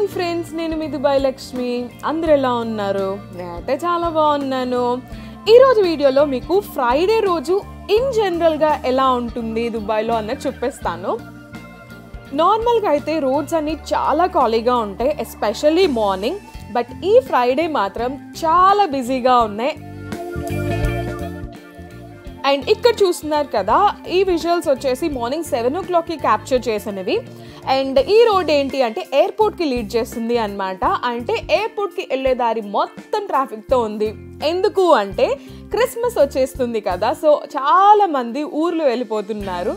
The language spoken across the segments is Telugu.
హాయ్ ఫ్రెండ్స్ నేను మీ దుబాయ్ లక్ష్మి అందరు ఎలా ఉన్నారు నేనైతే చాలా బాగున్నాను ఈరోజు వీడియోలో మీకు ఫ్రైడే రోజు ఇన్ జనరల్గా ఎలా ఉంటుంది దుబాయ్లో అన్నది చెప్పేస్తాను నార్మల్గా అయితే రోడ్స్ అన్ని చాలా ఖాళీగా ఉంటాయి ఎస్పెషల్లీ మార్నింగ్ బట్ ఈ ఫ్రైడే మాత్రం చాలా బిజీగా ఉన్నాయి అండ్ ఇక్కడ చూస్తున్నారు కదా ఈ విజువల్స్ వచ్చేసి మార్నింగ్ సెవెన్ ఓ క్లాక్కి క్యాప్చర్ చేసినవి అండ్ ఈ రోడ్ ఏంటి అంటే ఎయిర్పోర్ట్కి లీడ్ చేస్తుంది అనమాట అంటే ఎయిర్పోర్ట్కి వెళ్ళే దారి మొత్తం ట్రాఫిక్తో ఉంది ఎందుకు అంటే క్రిస్మస్ వచ్చేస్తుంది కదా సో చాలా మంది ఊర్లు వెళ్ళిపోతున్నారు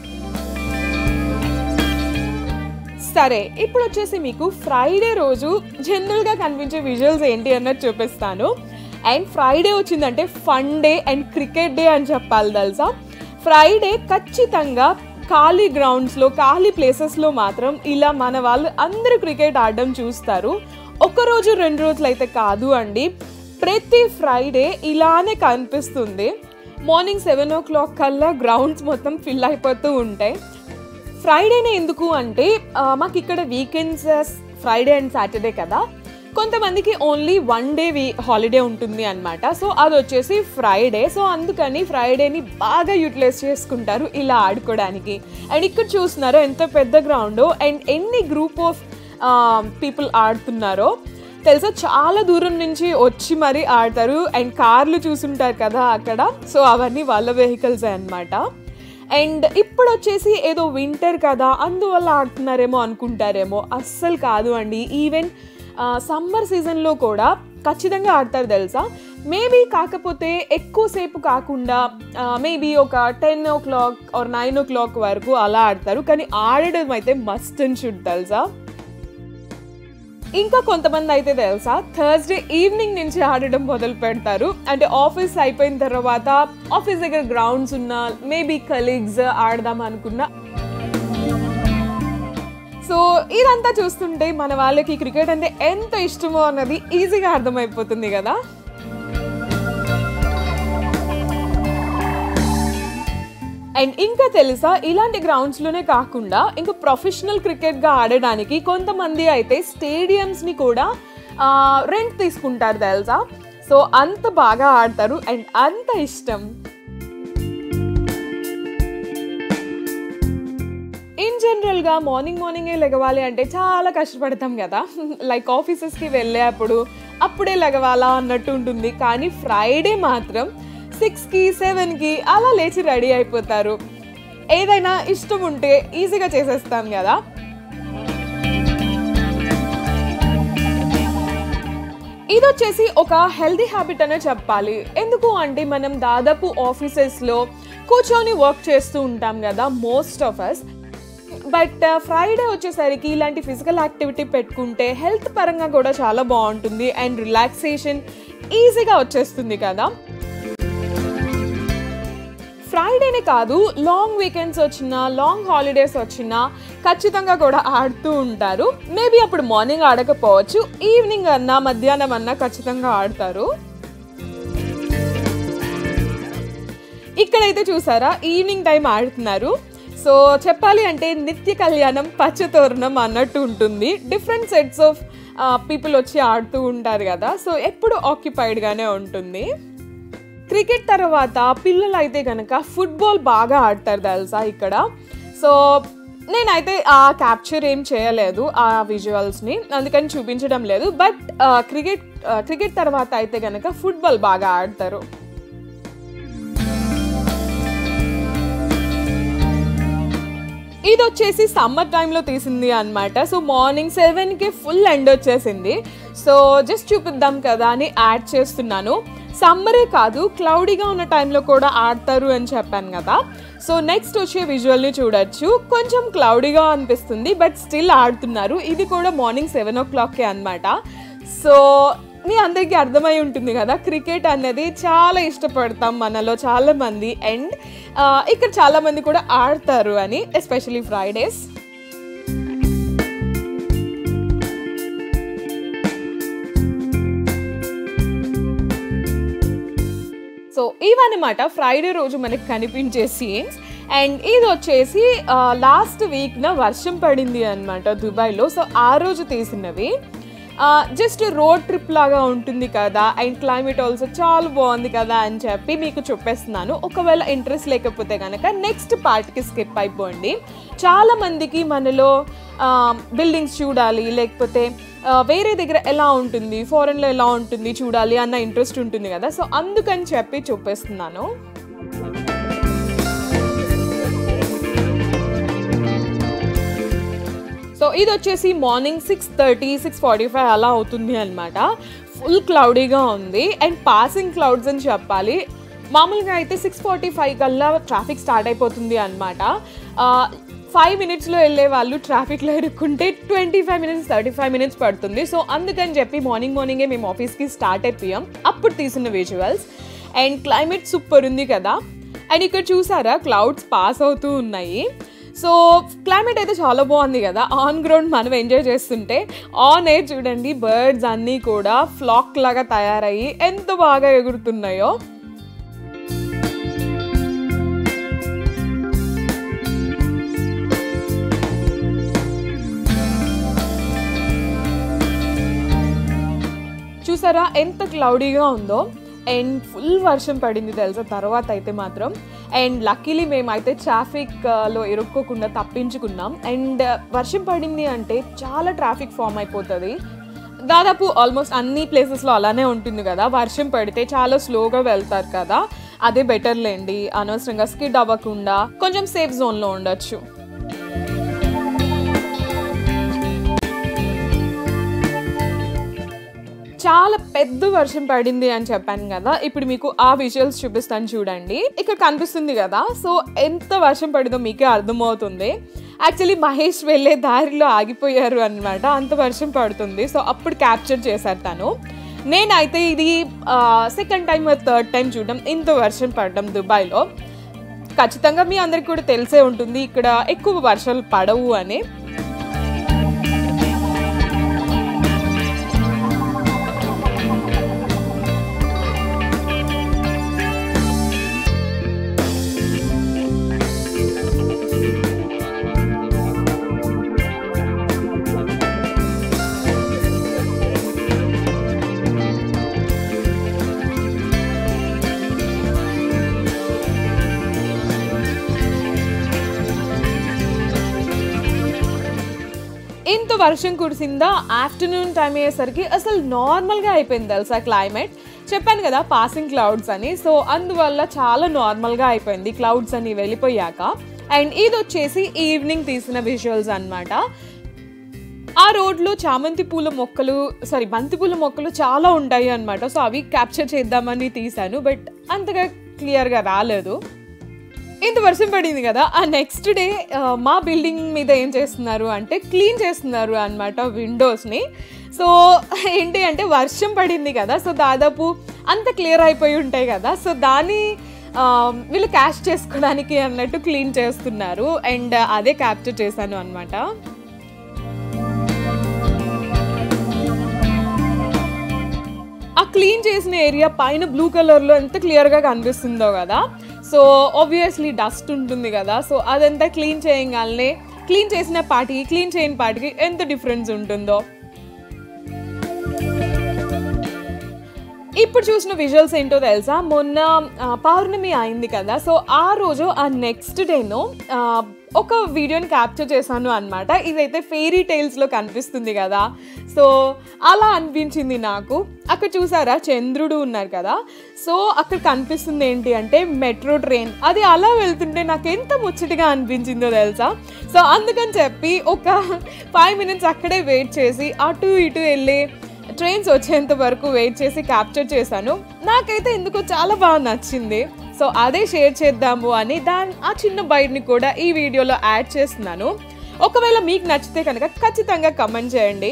సరే ఇప్పుడు వచ్చేసి మీకు ఫ్రైడే రోజు జనరల్గా కనిపించే విజువల్స్ ఏంటి అన్నది చూపిస్తాను అండ్ ఫ్రైడే వచ్చిందంటే fun day and cricket day అని చెప్పాలి తెలుసా ఫ్రైడే ఖచ్చితంగా ఖాళీ గ్రౌండ్స్లో ఖాళీ ప్లేసెస్లో మాత్రం ఇలా మన వాళ్ళు అందరూ క్రికెట్ ఆడడం చూస్తారు ఒక రోజు రెండు రోజులు అయితే కాదు అండి ప్రతి ఫ్రైడే ఇలానే కనిపిస్తుంది మార్నింగ్ సెవెన్ ఓ క్లాక్ కల్లా గ్రౌండ్స్ మొత్తం ఫిల్ అయిపోతూ ఉంటాయి ఫ్రైడేనే ఎందుకు అంటే ఆ, మాకు ఇక్కడ వీకెండ్స్ ఫ్రైడే అండ్ సాటర్డే కదా కొంతమందికి only one day week holiday ఉంటుంది అనమాట సో అది వచ్చేసి ఫ్రైడే సో అందుకని ఫ్రైడేని బాగా యూటిలైజ్ చేసుకుంటారు ఇలా ఆడుకోవడానికి అండ్ ఇక్కడ చూస్తున్నారో ఎంత పెద్ద గ్రౌండ్ అండ్ ఎన్ని గ్రూప్ ఆఫ్ పీపుల్ ఆడుతున్నారో తెలుసా చాలా దూరం నుంచి వచ్చి మరీ ఆడతారు అండ్ కార్లు చూసుంటారు కదా అక్కడ సో అవన్నీ వాళ్ళ వెహికల్స్ అన్నమాట అండ్ ఇప్పుడు వచ్చేసి ఏదో వింటర్ కదా అందువల్ల ఆడుతున్నారేమో అనుకుంటారేమో అస్సలు కాదు అండి ఈవెన్ సమ్మర్ సీజన్లో కూడా ఖచ్చితంగా ఆడతారు తెలుసా మేబీ కాకపోతే ఎక్కువసేపు కాకుండా మేబీ ఒక ten o'clock or nine o'clock వరకు అలా ఆడతారు కానీ ఆడడం అయితే మస్ట్ అండ్ షుడ్ తెలుసా ఇంకా కొంతమంది అయితే తెలుసా థర్స్డే ఈవినింగ్ నుంచి ఆడడం మొదలు పెడతారు అంటే ఆఫీస్ అయిపోయిన తర్వాత ఆఫీస్ దగ్గర గ్రౌండ్స్ ఉన్న మేబీ కలీగ్స్ ఆడదాం అనుకున్న సో ఇదంతా చూస్తుంటే మన వాళ్ళకి క్రికెట్ అంటే ఎంత ఇష్టమో అన్నది ఈజీగా అర్థమైపోతుంది కదా అండ్ ఇంకా తెలుసా ఇలాంటి గ్రౌండ్స్లోనే కాకుండా ఇంకా ప్రొఫెషనల్ క్రికెట్గా ఆడడానికి కొంతమంది అయితే స్టేడియంస్ని కూడా రెంట్ తీసుకుంటారు తెలుసా సో అంత బాగా ఆడతారు అండ్ అంత ఇష్టం ఇన్ జనరల్గా మార్నింగ్ మార్నింగే లెగవాలి అంటే చాలా కష్టపడతాం కదా లైక్ ఆఫీసెస్కి వెళ్ళేప్పుడు అప్పుడే లెగవాలా అన్నట్టు ఉంటుంది కానీ ఫ్రైడే మాత్రం సిక్స్కి సెవెన్కి అలా లేచి రెడీ అయిపోతారు ఏదైనా ఇష్టం ఉంటే ఈజీగా చేసేస్తాం కదా ఇది వచ్చేసి ఒక హెల్దీ హ్యాబిట్ అనే చెప్పాలి ఎందుకు అంటే మనం దాదాపు ఆఫీసెస్లో కూర్చొని వర్క్ చేస్తూ ఉంటాం కదా most of us but Friday వచ్చేసరికి ఇలాంటి ఫిజికల్ యాక్టివిటీ పెట్టుకుంటే హెల్త్ పరంగా కూడా చాలా బాగుంటుంది అండ్ రిలాక్సేషన్ ఈజీగా వచ్చేస్తుంది కదా ఫ్రైడేనే కాదు లాంగ్ వీకెండ్స్ వచ్చినా లాంగ్ హాలిడేస్ వచ్చినా ఖచ్చితంగా కూడా ఆడుతూ ఉంటారు మేబీ అప్పుడు మార్నింగ్ ఆడకపోవచ్చు ఈవినింగ్ అన్నా మధ్యాహ్నం అన్నా ఖచ్చితంగా ఆడతారు ఇక్కడైతే చూసారా ఈవినింగ్ టైం ఆడుతున్నారు సో చెప్పాలి అంటే నిత్య కళ్యాణం పచ్చతోరణం అన్నట్టు ఉంటుంది డిఫరెంట్ సెట్స్ ఆఫ్ పీపుల్ వచ్చి ఆడుతూ ఉంటారు కదా సో ఎప్పుడు ఆక్యుపైడ్గానే ఉంటుంది క్రికెట్ తర్వాత పిల్లలు అయితే కనుక ఫుట్బాల్ బాగా ఆడతారు తెలుసా ఇక్కడ సో నేనైతే ఆ క్యాప్చర్ ఏం చేయలేదు ఆ విజువల్స్ని అందుకని చూపించడం లేదు బట్ క్రికెట్ క్రికెట్ తర్వాత అయితే కనుక ఫుట్బాల్ బాగా ఆడతారు ఇది వచ్చేసి సమ్మర్ టైంలో తీసింది అనమాట సో మార్నింగ్ సెవెన్కి ఫుల్ ఎండ్ వచ్చేసింది సో జస్ట్ చూపిద్దాం కదా అని యాడ్ చేస్తున్నాను సమ్మరే కాదు క్లౌడీగా ఉన్న టైంలో కూడా ఆడతారు అని చెప్పాను కదా సో నెక్స్ట్ వచ్చే విజువల్ని చూడొచ్చు కొంచెం క్లౌడీగా అనిపిస్తుంది బట్ స్టిల్ ఆడుతున్నారు ఇది కూడా మార్నింగ్ సెవెన్ ఓ క్లాక్కే అనమాట సో మీ అందరికీ అర్థమై ఉంటుంది కదా క్రికెట్ అనేది చాలా ఇష్టపడతాం మనలో చాలా మంది అండ్ ఇక్కడ చాలా మంది కూడా ఆడతారు అని ఎస్పెషలీ ఫ్రైడేస్ సో ఇవన్నమాట ఫ్రైడే రోజు మనకి కనిపించే సీన్స్ అండ్ ఇది వచ్చేసి లాస్ట్ వీక్న వర్షం పడింది అనమాట దుబాయ్లో సో ఆ రోజు తీసినవి జస్ట్ రోడ్ ట్రిప్ లాగా ఉంటుంది కదా అండ్ క్లైమేట్ ఆల్సో చాలా బాగుంది కదా అని చెప్పి మీకు చెప్పేస్తున్నాను ఒకవేళ ఇంట్రెస్ట్ లేకపోతే కనుక నెక్స్ట్ పార్ట్కి స్కిప్ అయిపోండి చాలా మందికి మనలో బిల్డింగ్స్ చూడాలి లేకపోతే ఆ, వేరే దగ్గర ఎలా ఉంటుంది ఫారెన్లో ఎలా ఉంటుంది చూడాలి అన్న ఇంట్రెస్ట్ ఉంటుంది కదా సో అందుకని చెప్పి చూపిస్తున్నాను సో ఇది వచ్చేసి morning six thirty six forty five అలా అవుతుంది అనమాట ఫుల్ క్లౌడీగా ఉంది అండ్ పాసింగ్ క్లౌడ్స్ అని చెప్పాలి మామూలుగా అయితే సిక్స్ ఫార్టీ ఫైవ్ కల్లా ట్రాఫిక్ స్టార్ట్ అయిపోతుంది అనమాట ఫైవ్ మినిట్స్లో వెళ్ళే వాళ్ళు ట్రాఫిక్లో ఇరుక్కుంటే twenty five minutes thirty five minutes పడుతుంది సో అందుకని చెప్పి మార్నింగ్ మార్నింగే మేము ఆఫీస్కి స్టార్ట్ అయిపోయాం అప్పుడు తీసిన విజువల్స్ అండ్ క్లైమేట్ సూపర్ ఉంది కదా అండ్ ఇక్కడ చూసారా క్లౌడ్స్ పాస్ అవుతూ ఉన్నాయి సో క్లైమేట్ అయితే చాలా బాగుంది కదా ఆన్ గ్రౌండ్ మనం ఎంజాయ్ చేస్తుంటే ఆన్ ఎయిర్ చూడండి బర్డ్స్ అన్నీ కూడా ఫ్లాక్ లాగా తయారయ్యి ఎంత బాగా ఎగురుతున్నాయో చూసారా ఎంత క్లౌడీగా ఉందో అండ్ ఫుల్ వర్షం పడింది తెలుసా తర్వాత అయితే మాత్రం అండ్ లక్కీలీ మేమైతే ట్రాఫిక్లో ఇరుక్కోకుండా తప్పించుకున్నాం అండ్ వర్షం పడింది అంటే చాలా ట్రాఫిక్ ఫామ్ అయిపోతుంది దాదాపు ఆల్మోస్ట్ అన్ని ప్లేసెస్లో అలానే ఉంటుంది కదా వర్షం పడితే చాలా స్లోగా వెళ్తారు కదా అదే బెటర్లేండి అనవసరంగా స్కిడ్ అవ్వకుండా కొంచెం సేఫ్ జోన్లో ఉండొచ్చు చాలా పెద్ద వర్షం పడింది అని చెప్పాను కదా ఇప్పుడు మీకు ఆ విజువల్స్ చూపిస్తాను చూడండి ఇక్కడ కనిపిస్తుంది కదా సో ఎంత వర్షం పడిందో మీకే అర్థమవుతుంది యాక్చువల్లీ మహేష్ వెళ్ళే దారిలో ఆగిపోయారు అనమాట అంత వర్షం పడుతుంది సో అప్పుడు క్యాప్చర్ చేశారు తను నేనైతే ఇది సెకండ్ టైం థర్డ్ టైం చూడడం ఇంత వర్షం పడడం దుబాయ్లో ఖచ్చితంగా మీ అందరికి కూడా తెలిసే ఉంటుంది ఇక్కడ ఎక్కువ వర్షాలు పడవు అని ఇంత వర్షం కురిసిందా ఆఫ్టర్నూన్ టైం అయ్యేసరికి అసలు నార్మల్గా అయిపోయింది తెలుసా క్లైమేట్ చెప్పాను కదా పాసింగ్ క్లౌడ్స్ అని సో అందువల్ల చాలా నార్మల్గా అయిపోయింది క్లౌడ్స్ అని వెళ్ళిపోయాక అండ్ ఇది వచ్చేసి ఈవినింగ్ తీసిన విజువల్స్ అన్నమాట ఆ రోడ్లో చామంతి పూల మొక్కలు సారీ బంతి పూల మొక్కలు చాలా ఉంటాయి అన్నమాట సో అవి క్యాప్చర్ చేద్దామని తీశాను బట్ అంతగా క్లియర్గా రాలేదు ఇంత వర్షం పడింది కదా ఆ నెక్స్ట్ డే మా బిల్డింగ్ మీద ఏం చేస్తున్నారు అంటే క్లీన్ చేస్తున్నారు అనమాట విండోస్ని సో ఏంటి అంటే వర్షం పడింది కదా సో దాదాపు అంత క్లియర్ అయిపోయి ఉంటాయి కదా సో దాన్ని ఆ, వీళ్ళు క్యాష్ చేసుకోవడానికి అన్నట్టు క్లీన్ చేస్తున్నారు అండ్ అదే క్యాప్చర్ చేశాను అనమాట ఆ క్లీన్ చేసిన ఏరియా పైన బ్లూ కలర్లో ఎంత క్లియర్గా కనిపిస్తుందో కదా సో ఆబ్వియస్లీ డస్ట్ ఉంటుంది కదా సో అదంతా క్లీన్ చేయగానే క్లీన్ చేసిన పాటికి క్లీన్ చేయని పాటికి ఎంత డిఫరెన్స్ ఉంటుందో ఇప్పుడు చూసిన విజువల్స్ ఏంటో తెలుసా మొన్న ఆ, పౌర్ణమి అయింది కదా సో ఆ రోజు ఆ నెక్స్ట్ డేను ఒక వీడియోని క్యాప్చర్ చేశాను అనమాట ఇదైతే ఫెయిరీ టైల్స్లో కనిపిస్తుంది కదా సో అలా అనిపించింది నాకు అక్కడ చూసారా చంద్రుడు ఉన్నారు కదా సో అక్కడ కనిపిస్తుంది ఏంటి అంటే మెట్రో ట్రైన్ అది అలా వెళ్తుంటే నాకు ఎంత ముచ్చటగా అనిపించిందో తెలుసా సో అందుకని చెప్పి ఒక ఫైవ్ మినిట్స్ అక్కడే వెయిట్ చేసి అటు ఇటు వెళ్ళి ట్రైన్స్ వచ్చేంత వరకు వెయిట్ చేసి క్యాప్చర్ చేశాను నాకైతే ఎందుకో చాలా బాగా నచ్చింది సో అదే షేర్ చేద్దాము అని దాని ఆ చిన్న బైట్ని కూడా ఈ వీడియోలో యాడ్ చేస్తున్నాను ఒకవేళ మీకు నచ్చితే కనుక ఖచ్చితంగా కమెంట్ చేయండి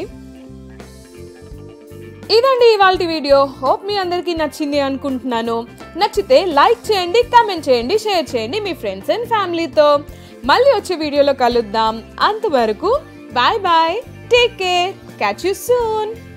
ఇదండి ఇవాళ వీడియో హోప్ మీ అందరికీ నచ్చింది అనుకుంటున్నాను నచ్చితే లైక్ చేయండి కమెంట్ చేయండి షేర్ చేయండి మీ ఫ్రెండ్స్ అండ్ ఫ్యామిలీతో మళ్ళీ వచ్చే వీడియోలో కలుద్దాం అంతవరకు bye bye take care catch you soon